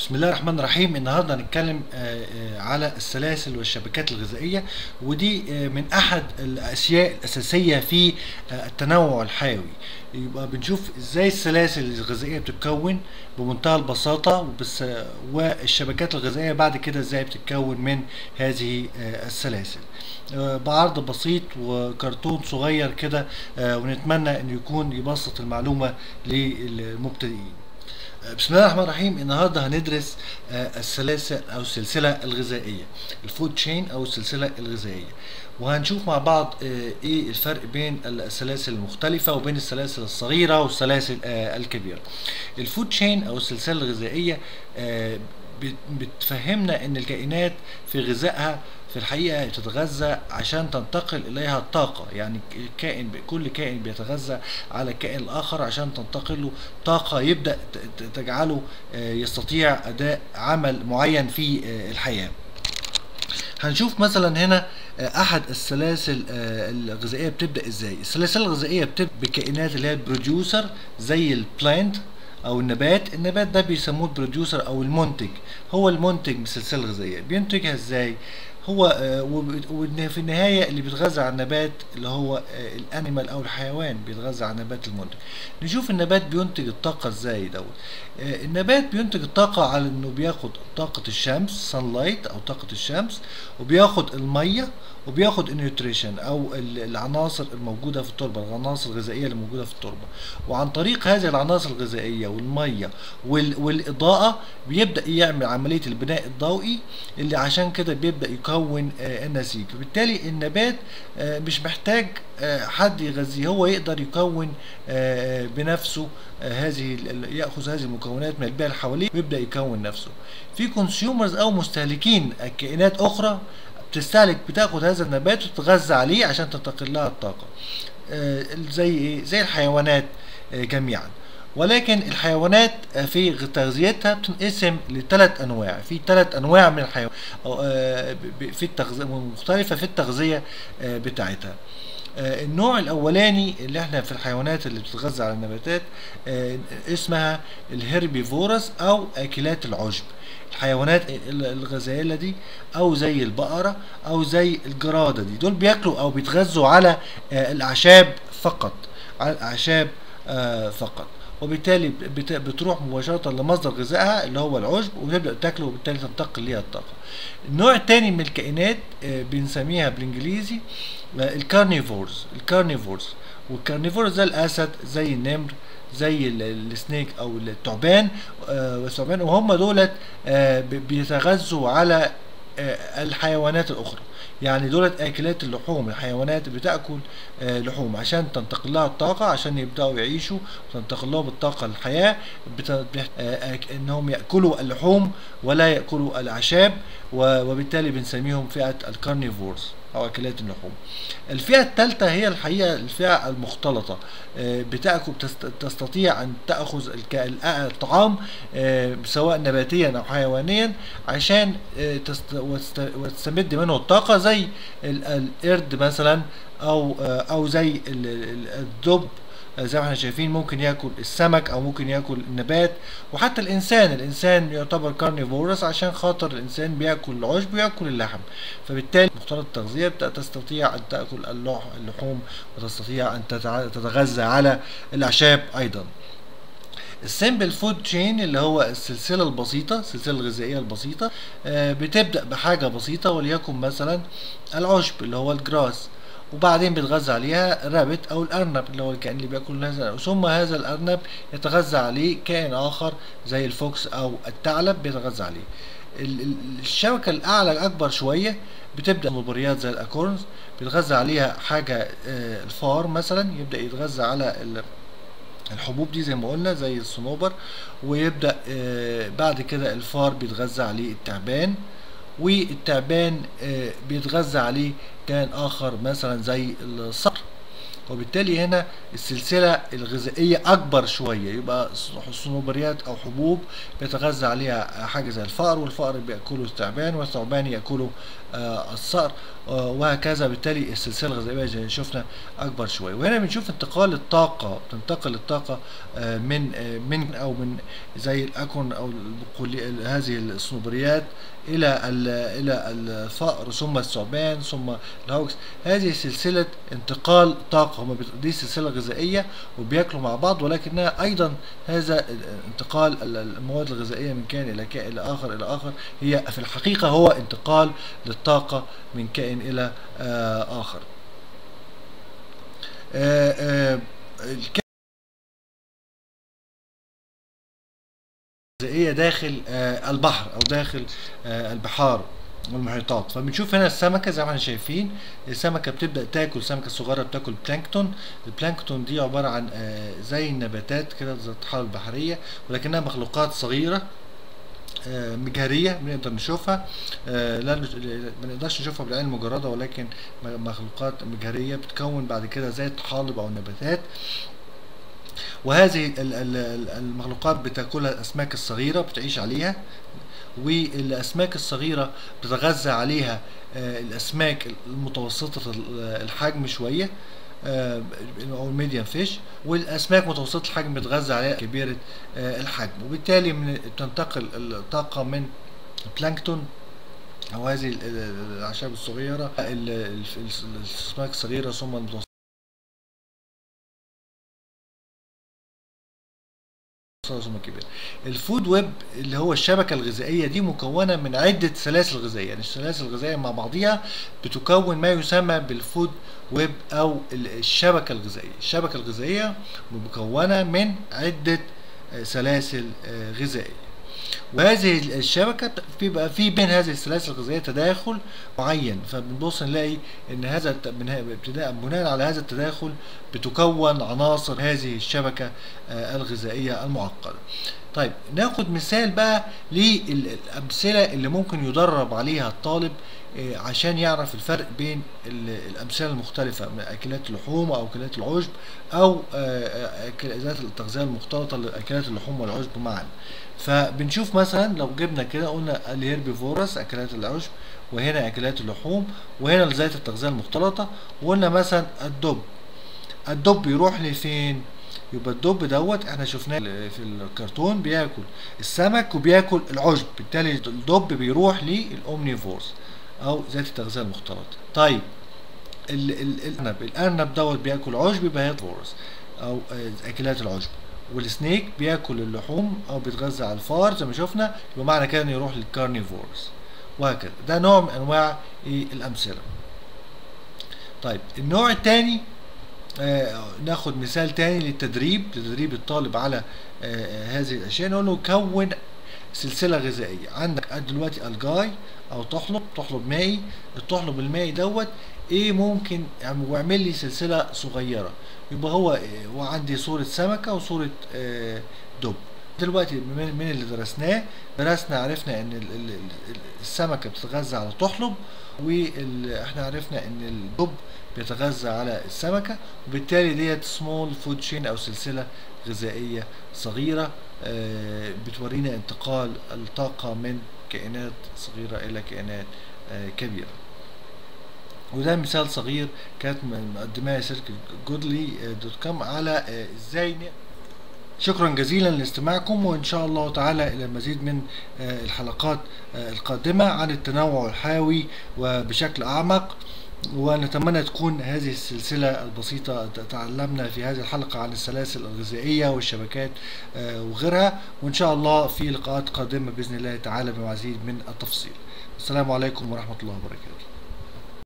بسم الله الرحمن الرحيم النهارده هنتكلم آه، آه، على السلاسل والشبكات الغذائيه ودي آه، من احد الاشياء الاساسيه في آه، التنوع الحيوي يبقى بنشوف ازاي السلاسل الغذائيه بتتكون بمنتهى البساطه وبس والشبكات الغذائيه بعد كده ازاي بتتكون من هذه آه، السلاسل آه، بعرض بسيط وكرتون صغير كده آه، ونتمنى انه يكون يبسط المعلومه للمبتدئين بسم الله الرحمن الرحيم النهارده هندرس آه، السلاسل او السلسله الغذائيه الفود تشين او السلسله الغذائيه وهنشوف مع بعض آه، ايه الفرق بين السلاسل المختلفه وبين السلاسل الصغيره والسلاسل آه، الكبيره الفود تشين او السلسله الغذائيه آه، بت- بتفهمنا ان الكائنات في غذائها في الحقيقه بتتغذى عشان تنتقل اليها الطاقه يعني كائن كل كائن بيتغذى على الكائن الاخر عشان تنتقل له طاقه يبدا ت- ت- تجعله آه، يستطيع اداء عمل معين في آه، الحياه هنشوف مثلا هنا آه، احد السلاسل آه، الغذائيه بتبدا ازاي السلاسل الغذائيه بتبدا بكائنات اللي هي البروديوسر زي البلانت او النبات النبات ده بيسموه البروديوسر او المنتج هو المنتج من السلسله الغذائيه بينتجها ازاي هو آه، وب- وفي النهايه اللي بيتغذى على النبات اللي هو آه، الانيمال او الحيوان بيتغذى على النبات المنتج نشوف النبات بينتج الطاقه ازاي دوت آه، النبات بينتج الطاقه على انه بياخد طاقه الشمس sunlight او طاقه الشمس وبياخد الميه وبياخد النيوتريشن او ال- العناصر الموجوده في التربه العناصر الغذائيه اللي موجوده في التربه وعن طريق هذه العناصر الغذائيه والميه وال- والاضاءه بيبدا يعمل عمليه البناء الضوئي اللي عشان كده بيبدا يكون آه، النسيج وبالتالي النبات آه، مش محتاج آه، حد يغذيه هو يقدر يكون آه، بنفسه آه، هذه ال- ال- ياخذ هذه المكونات من البيئه اللي حواليه ويبدا يكون نفسه في كونسيومرز او مستهلكين كائنات اخرى بتستهلك بتاخد هذا النبات وتتغذى عليه عشان تنتقل لها الطاقه آه، زي ايه زي الحيوانات آه، جميعا ولكن الحيوانات آه، في غ- تغذيتها بتنقسم لثلاث انواع في ثلاث انواع من الحيوانات في التغذيه مختلفه في التغذيه آه، بتاعتها آه، النوع الاولاني اللي احنا في الحيوانات اللي بتتغذى على النباتات آه، اسمها الهربيفورس او اكلات العشب الحيوانات ال- الغزاله دي او زي البقره او زي الجراده دي دول بياكلوا او بيتغذوا على آه، الاعشاب فقط على الاعشاب آه، فقط وبالتالي بت- بتروح مباشرة لمصدر غذائها اللي هو العشب وتبدأ تاكله وبالتالي تنتقل ليها الطاقة. النوع الثاني من الكائنات آه، بنسميها بالانجليزي آه، الكارنيفورز الكارنيفورز والكارنيفورز زي الاسد زي النمر زي ال- السنيك او الثعبان آه، والثعبان وهم دولت آه، ب- بيتغذوا على آه، الحيوانات الاخرى يعني دولت اكلات اللحوم الحيوانات بتاكل آه، لحوم عشان تنتقل لها الطاقه عشان يبداوا يعيشوا وتنتقل لهم الطاقه الحياه بت- بيح- آه، آك- انهم ياكلوا اللحوم ولا ياكلوا الاعشاب و- وبالتالي بنسميهم فئه الكارنيفورز او اكلات اللحوم الفئه الثالثه هي الحقيقه الفئه المختلطه آه، بتاكل تست- تستطيع ان تاخذ الك- ال- الطعام آه، سواء نباتيا او حيوانيا عشان آه، تست- وتست- وتستمد منه الطاقه زي ال- القرد مثلا او آه، او زي ال- ال- الدب آه، زي ما احنا شايفين ممكن ياكل السمك او ممكن ياكل النبات وحتى الانسان الانسان يعتبر كارنيفورس عشان خاطر الانسان بياكل العشب وياكل اللحم فبالتالي مختلط التغذيه بت- تستطيع ان تاكل اللح- اللحوم وتستطيع ان تتع- تتغذى على الاعشاب ايضا السمبل فود تشين اللي هو السلسله البسيطه السلسله الغذائيه البسيطه آه، بتبدا بحاجه بسيطه وليكن مثلا العشب اللي هو الجراس وبعدين بيتغذى عليها الرابت او الارنب اللي هو الكائن اللي بياكل هذا ثم هذا الارنب يتغذى عليه كائن اخر زي الفوكس او الثعلب بيتغذى عليه ال- ال- الشبكه الاعلى اكبر شويه بتبدا مبريات زي الاكورنز بيتغذى عليها حاجه آه، الفار مثلا يبدا يتغذى على ال- الحبوب دي زي ما قلنا زي الصنوبر ويبدا آه، بعد كده الفار بيتغذى عليه التعبان والتعبان آه، بيتغذى عليه كائن اخر مثلا زي الصقر وبالتالي هنا السلسله الغذائيه اكبر شويه يبقى صنوبريات او حبوب بيتغذى عليها حاجه زي الفأر والفأر بياكله الثعبان والثعبان ياكله آه الصقر آه وهكذا بالتالي السلسله الغذائيه زي ما شفنا اكبر شويه وهنا بنشوف انتقال الطاقه تنتقل الطاقه آه من آه من او من زي الاكون او البقولي هذه الصنوبريات الى الى الفأر ثم الثعبان ثم الهوكس هذه سلسله انتقال طاقه هم دي سلسله غذائيه وبياكلوا مع بعض ولكنها ايضا هذا انتقال المواد الغذائيه من كائن الى كائن الى اخر الى اخر هي في الحقيقه هو انتقال للطاقه من كائن الى آه اخر آه آه الغذائيه داخل آه البحر او داخل آه البحار والمحيطات فبنشوف هنا السمكه زي ما احنا شايفين السمكه بتبدا تاكل السمكه الصغيره بتاكل بلانكتون البلانكتون دي عباره عن آه زي النباتات كده زي الطحالب البحريه ولكنها مخلوقات صغيره آه مجهريه بنقدر نشوفها آه لا ما نقدرش نشوفها بالعين المجرده ولكن مخلوقات مجهريه بتكون بعد كده زي الطحالب او النباتات وهذه المخلوقات بتاكلها الاسماك الصغيره بتعيش عليها والاسماك الصغيره بتتغذى عليها الاسماك المتوسطه الحجم شويه او الميديم فيش والاسماك متوسطه الحجم بتتغذى عليها كبيره الحجم وبالتالي من بتنتقل الطاقه من البلانكتون او هذه الاعشاب الصغيره الاسماك الصغيره ثم المتوسطه ثم كبير الفود ويب اللي هو الشبكه الغذائيه دي مكونه من عده سلاسل غذائيه يعني السلاسل الغذائيه مع بعضها بتكون ما يسمى بالفود ويب او الشبكه الغذائيه الشبكه الغذائيه مكونه من عده سلاسل غذائيه وهذه الشبكه بيبقى في بين هذه السلاسل الغذائيه تداخل معين فبنبص نلاقي ان هذا ابتداء بناء على هذا التداخل بتكون عناصر هذه الشبكه الغذائيه المعقده. طيب ناخد مثال بقى للامثله اللي ممكن يدرب عليها الطالب عشان يعرف الفرق بين الامثله المختلفه من اكلات اللحوم او اكلات العشب او ذات التغذيه المختلطه لاكلات اللحوم والعشب معا فبنشوف مثلا لو جبنا كده قلنا الهيربيفورس اكلات العشب وهنا اكلات اللحوم وهنا ذات التغذيه المختلطه وقلنا مثلا الدب الدب بيروح لفين يبقى الدب دوت احنا شفناه في الكرتون بياكل السمك وبياكل العشب بالتالي الدب بيروح للاومنيفورس او ذات التغذيه المختلطه طيب الارنب الارنب دوت بياكل عشب يبقى هيربيفورس او اكلات العشب والسنيك بياكل اللحوم او بيتغذى على الفار زي ما شفنا يبقى معنى كده انه يروح للكارنيفورس وهكذا ده نوع من انواع ايه الامثله طيب النوع الثاني آه ناخد مثال تاني للتدريب لتدريب الطالب على آه هذه الاشياء نقول له كون سلسله غذائيه عندك دلوقتي الجاي او تحلب تحلب مائي التحلب المائي دوت ايه ممكن واعمل لي سلسله صغيره يبقى هو وعندي صوره سمكه وصوره آه دب دلوقتي من اللي درسناه درسنا عرفنا ان السمكه بتتغذى على التحلب واحنا عرفنا ان الدب بيتغذى على السمكه وبالتالي ديت سمول فود تشين او سلسله غذائيه صغيره بتورينا انتقال الطاقه من كائنات صغيره الى كائنات كبيره وده مثال صغير كانت مقدماه شركه جودلي دوت كوم على ازاي شكرا جزيلا لاستماعكم وان شاء الله تعالى الى المزيد من الحلقات القادمه عن التنوع الحيوي وبشكل اعمق ونتمنى تكون هذه السلسلة البسيطة تعلمنا في هذه الحلقة عن السلاسل الغذائية والشبكات وغيرها وإن شاء الله في لقاءات قادمة بإذن الله تعالى بمزيد من التفصيل السلام عليكم ورحمة الله وبركاته